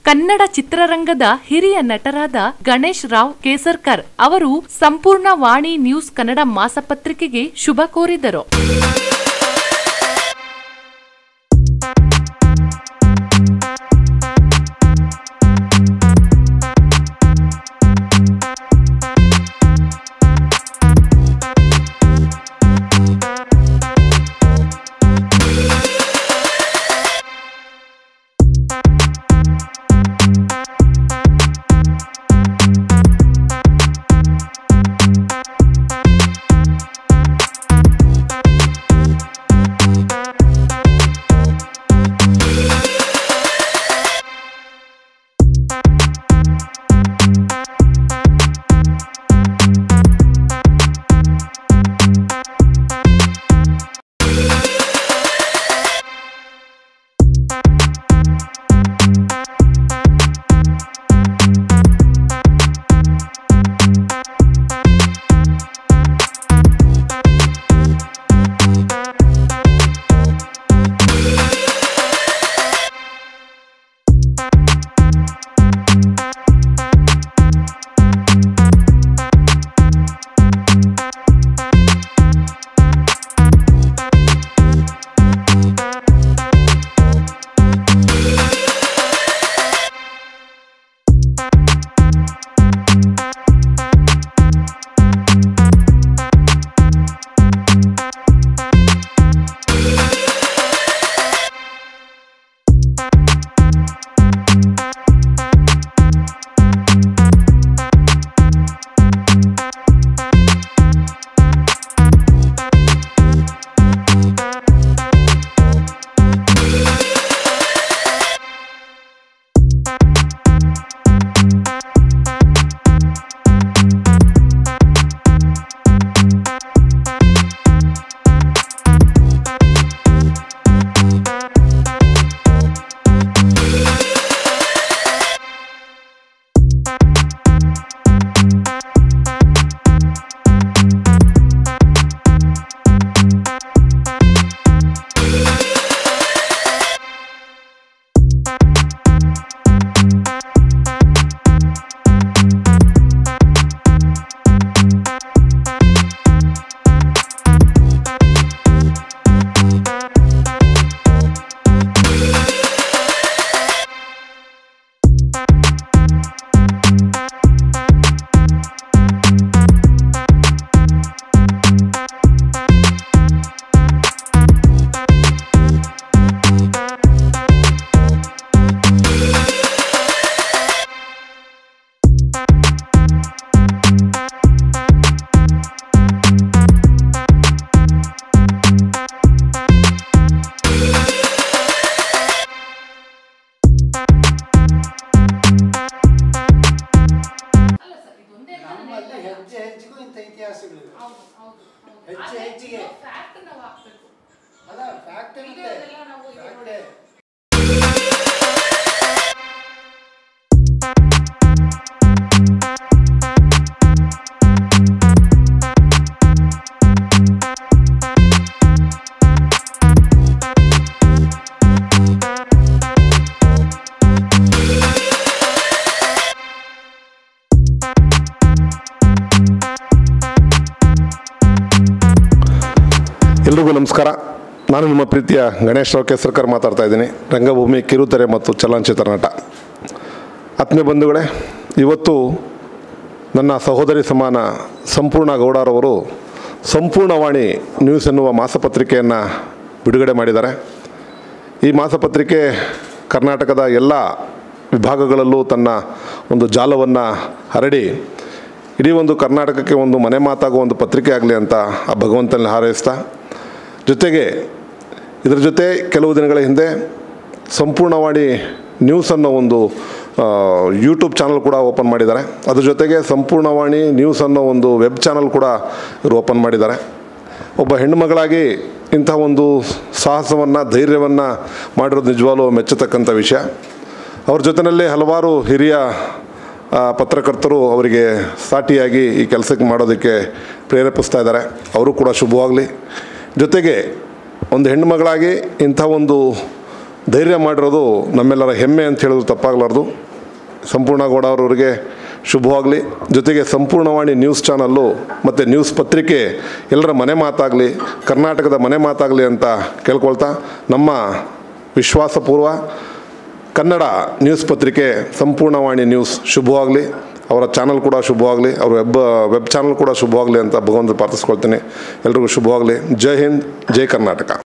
ಕನ್ನಡ ಚಿತ್ರರಂಗದ ಹಿರಿಯ ನಟರಾದ ಗಣೇಶ್ ರಾವ್ ಕೇಸರ್ಕರ್ ಅವರು ಸಂಪೂರ್ಣ ವಾಣಿ ನ್ಯೂಸ್ ಕನ್ನಡ ಮಾಸಪತ್ರಿಕೆಗೆ ಶುಭ ಕೋರಿದರು ನಮ್ಮಲ್ಲಿ ಹೆಜ್ಜೆ ಹೆಜ್ಜೆಗೂ ಇಂಥ ಇತಿಹಾಸಗಳಿವೆ ಹೆಚ್ಚು ಹೆಚ್ಚಿಗೆ ಅಲ್ಲ ಫ್ಯಾಕ್ಟ್ ಇರುತ್ತೆ ಫ್ಯಾಕ್ಟೇ ಎಲ್ರಿಗೂ ನಮಸ್ಕಾರ ನಾನು ನಿಮ್ಮ ಪ್ರೀತಿಯ ಗಣೇಶ್ ರಾವ್ ಕೇಸರ್ಕರ್ ಮಾತಾಡ್ತಾ ಇದ್ದೀನಿ ರಂಗಭೂಮಿ ಕಿರುತೆರೆ ಮತ್ತು ಚಲನಚಿತ್ರ ನಟ ಆತ್ಮೀಯ ಬಂಧುಗಳೇ ಇವತ್ತು ನನ್ನ ಸಹೋದರಿ ಸಮಾನ ಸಂಪೂರ್ಣ ಗೌಡರವರು ಸಂಪೂರ್ಣವಾಣಿ ನ್ಯೂಸ್ ಎನ್ನುವ ಮಾಸಪತ್ರಿಕೆಯನ್ನು ಬಿಡುಗಡೆ ಮಾಡಿದ್ದಾರೆ ಈ ಮಾಸಪತ್ರಿಕೆ ಕರ್ನಾಟಕದ ಎಲ್ಲ ವಿಭಾಗಗಳಲ್ಲೂ ತನ್ನ ಒಂದು ಜಾಲವನ್ನು ಹರಡಿ ಇಡೀ ಒಂದು ಕರ್ನಾಟಕಕ್ಕೆ ಒಂದು ಮನೆ ಮಾತಾಗುವ ಒಂದು ಪತ್ರಿಕೆ ಆಗಲಿ ಅಂತ ಆ ಭಗವಂತನಲ್ಲಿ ಹಾರೈಸ್ತಾ ಜೊತೆಗೆ ಇದರ ಜೊತೆ ಕೆಲವು ದಿನಗಳ ಹಿಂದೆ ಸಂಪೂರ್ಣವಾಣಿ ನ್ಯೂಸ್ ಅನ್ನೋ ಒಂದು ಯೂಟ್ಯೂಬ್ ಚಾನಲ್ ಕೂಡ ಓಪನ್ ಮಾಡಿದ್ದಾರೆ ಅದ್ರ ಜೊತೆಗೆ ಸಂಪೂರ್ಣವಾಣಿ ನ್ಯೂಸ್ ಅನ್ನೋ ಒಂದು ವೆಬ್ ಚಾನಲ್ ಕೂಡ ಇವರು ಓಪನ್ ಮಾಡಿದ್ದಾರೆ ಒಬ್ಬ ಹೆಣ್ಣುಮಗಳಾಗಿ ಇಂಥ ಒಂದು ಸಾಹಸವನ್ನು ಧೈರ್ಯವನ್ನು ಮಾಡಿರೋದು ನಿಜವಾಗ್ಲೂ ಮೆಚ್ಚತಕ್ಕಂಥ ವಿಷಯ ಅವ್ರ ಜೊತೆಯಲ್ಲಿ ಹಲವಾರು ಹಿರಿಯ ಆ, ಪತ್ರಕರ್ತರು ಅವರಿಗೆ ಸಾಟಿಯಾಗಿ ಈ ಕೆಲಸಕ್ಕೆ ಮಾಡೋದಕ್ಕೆ ಪ್ರೇರೇಪಿಸ್ತಾ ಇದ್ದಾರೆ ಅವರು ಕೂಡ ಶುಭವಾಗಲಿ ಜೊತೆಗೆ ಒಂದು ಹೆಣ್ಣುಮಗಳಾಗಿ ಇಂಥ ಒಂದು ಧೈರ್ಯ ಮಾಡಿರೋದು ನಮ್ಮೆಲ್ಲರ ಹೆಮ್ಮೆ ಅಂತ ಹೇಳಿದ್ರು ತಪ್ಪಾಗಲಾರ್ದು ಸಂಪೂರ್ಣ ಗೌಡ ಅವರವರಿಗೆ ಶುಭವಾಗಲಿ ಜೊತೆಗೆ ಸಂಪೂರ್ಣವಾಣಿ ನ್ಯೂಸ್ ಚಾನಲ್ಲು ಮತ್ತು ನ್ಯೂಸ್ ಪತ್ರಿಕೆ ಎಲ್ಲರ ಮನೆ ಮಾತಾಗಲಿ ಕರ್ನಾಟಕದ ಮನೆ ಮಾತಾಗಲಿ ಅಂತ ಕೇಳ್ಕೊಳ್ತಾ ನಮ್ಮ ವಿಶ್ವಾಸಪೂರ್ವ ಕನ್ನಡ ನ್ಯೂಸ್ ಪತ್ರಿಕೆ ಸಂಪೂರ್ಣವಾಣಿ ನ್ಯೂಸ್ ಶುಭವಾಗಲಿ ಅವರ ಚಾನಲ್ ಕೂಡ ಶುಭವಾಗಲಿ ಅವ್ರ ವೆಬ್ ವೆಬ್ ಚಾನಲ್ ಕೂಡ ಶುಭವಾಗಲಿ ಅಂತ ಭಗವಂತ ಪ್ರಾರ್ಥಿಸ್ಕೊಳ್ತೀನಿ ಎಲ್ರಿಗೂ ಶುಭವಾಗಲಿ ಜೈ ಹಿಂದ್ ಜೈ ಕರ್ನಾಟಕ